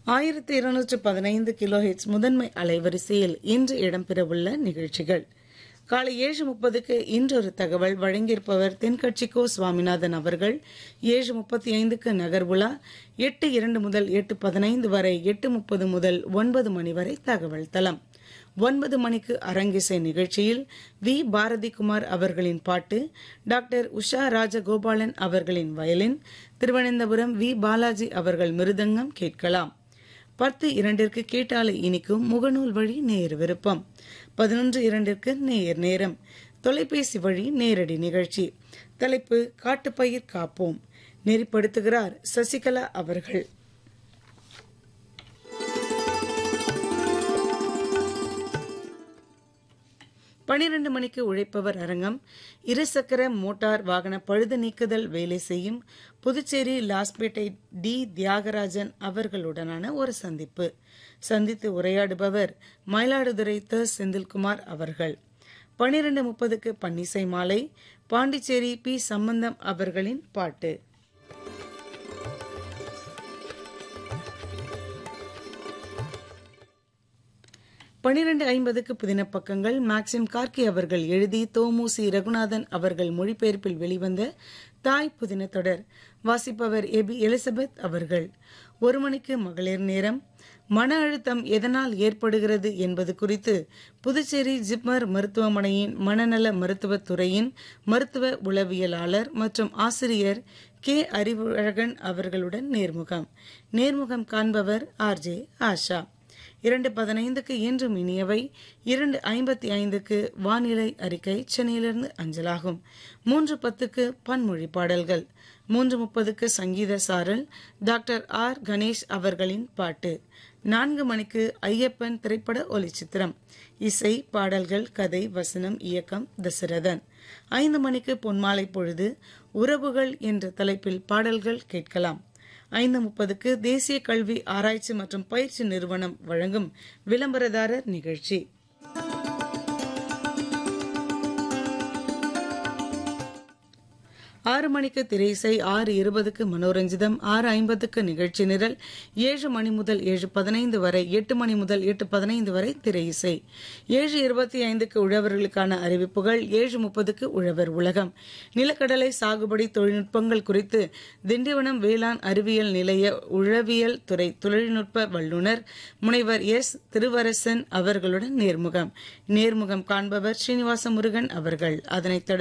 ஆயிரத்தி இருநூற்று பதினைந்து கிலோஹெட்ஸ் முதன்மை அலைவரிசையில் இன்று இடம்பெறவுள்ள நிகழ்ச்சிகள் காலை ஏழு முப்பதுக்கு இன்றொரு தகவல் வழங்கியிருப்பவர் தென்கட்சிக்கோ சுவாமிநாதன் அவர்கள் ஏழு முப்பத்தி ஐந்துக்கு நகர்வுலா எட்டு இரண்டு முதல் எட்டு பதினைந்து வரை எட்டு முப்பது முதல் ஒன்பது மணி வரை தகவல் தளம் ஒன்பது மணிக்கு அரங்கிசை நிகழ்ச்சியில் வி பாரதிகுமார் அவர்களின் பாட்டு டாக்டர் உஷா ராஜகோபாலன் அவர்களின் வயலின் திருவனந்தபுரம் வி பாலாஜி அவர்கள் மிருதங்கம் கேட்கலாம் பத்து இரண்டிற்கு கேட்டாலை இனிக்கும் முகநூல் வழி நேர் விருப்பம் பதினொன்று இரண்டிற்கு நேர் நேரம் தொலைபேசி வழி நேரடி நிகழ்ச்சி தலைப்பு காட்டுப்பயிர் காப்போம் நெறிப்படுத்துகிறார் சசிகலா அவர்கள் பனிரெண்டு மணிக்கு உழைப்பவர் அரங்கம் இருசக்கர மோட்டார் வாகன பழுது நீக்குதல் வேலை செய்யும் புதுச்சேரி லாஸ்பேட்டை டி தியாகராஜன் அவர்களுடனான ஒரு சந்திப்பு சந்தித்து உரையாடுபவர் மயிலாடுதுறை த செந்தில்குமார் அவர்கள் பனிரெண்டு முப்பதுக்கு பன்னிசை மாலை பாண்டிச்சேரி பி சம்பந்தம் அவர்களின் பாட்டு பனிரெண்டு ஐம்பதுக்கு புதின பக்கங்கள் மேக்சிம் கார்கி அவர்கள் எழுதி தோமுசி ரகுநாதன் அவர்கள் மொழிபெயர்ப்பில் வெளிவந்த தாய் புதின தொடர் வாசிப்பவர் எபி எலிசபெத் அவர்கள் ஒரு மணிக்கு மகளிர் நேரம் மன அழுத்தம் எதனால் ஏற்படுகிறது என்பது குறித்து புதுச்சேரி ஜிப்மர் மருத்துவமனையின் மனநல மருத்துவத் துறையின் மருத்துவ உளவியலாளர் மற்றும் ஆசிரியர் கே அறிவழகன் அவர்களுடன் நேர்முகம் நேர்முகம் காண்பவர் ஆர்ஜே ஆஷா இரண்டு பதினைந்துக்கு என்றும் இனியவை இரண்டு ஐம்பத்தி ஐந்துக்கு வானிலை அறிக்கை சென்னையிலிருந்து அஞ்சலாகும் மூன்று பத்துக்கு பன்மொழி பாடல்கள் மூன்று முப்பதுக்கு சங்கீத சாரல் டாக்டர் ஆர் கணேஷ் அவர்களின் பாட்டு நான்கு மணிக்கு ஐயப்பன் திரைப்பட ஒலிச்சித்திரம் இசை பாடல்கள் கதை வசனம் இயக்கம் தசரதன் ஐந்து மணிக்கு பொன்மாலை பொழுது உறவுகள் என்ற தலைப்பில் பாடல்கள் கேட்கலாம் ஐந்து முப்பதுக்கு தேசிய கல்வி ஆராய்ச்சி மற்றும் பயிற்சி நிறுவனம் வழங்கும் விளம்பரதாரர் நிகழ்ச்சி ஆறு மணிக்கு திரைசை ஆறு இருபதுக்கு மனோரஞ்சிதம் ஆறு ஐம்பதுக்கு நிகழ்ச்சி நிரல் ஏழு மணி முதல் ஏழு பதினைந்து வரை எட்டு மணி முதல் எட்டு பதினைந்து வரை திரை இசை ஏழு இருபத்தி ஐந்துக்கு உழவர்களுக்கான அறிவிப்புகள் ஏழு முப்பதுக்கு உழவர் உலகம் நிலக்கடலை சாகுபடி தொழில்நுட்பங்கள் குறித்து திண்டிவனம் வேளாண் அறிவியல் நிலைய உழவியல் துறை தொழில்நுட்ப வல்லுநர் முனைவர் எஸ் திருவரசன் அவர்களுடன் நேர்முகம் நேர்முகம் காண்பவர் ஸ்ரீனிவாச முருகன் அவர்கள் அதனைத்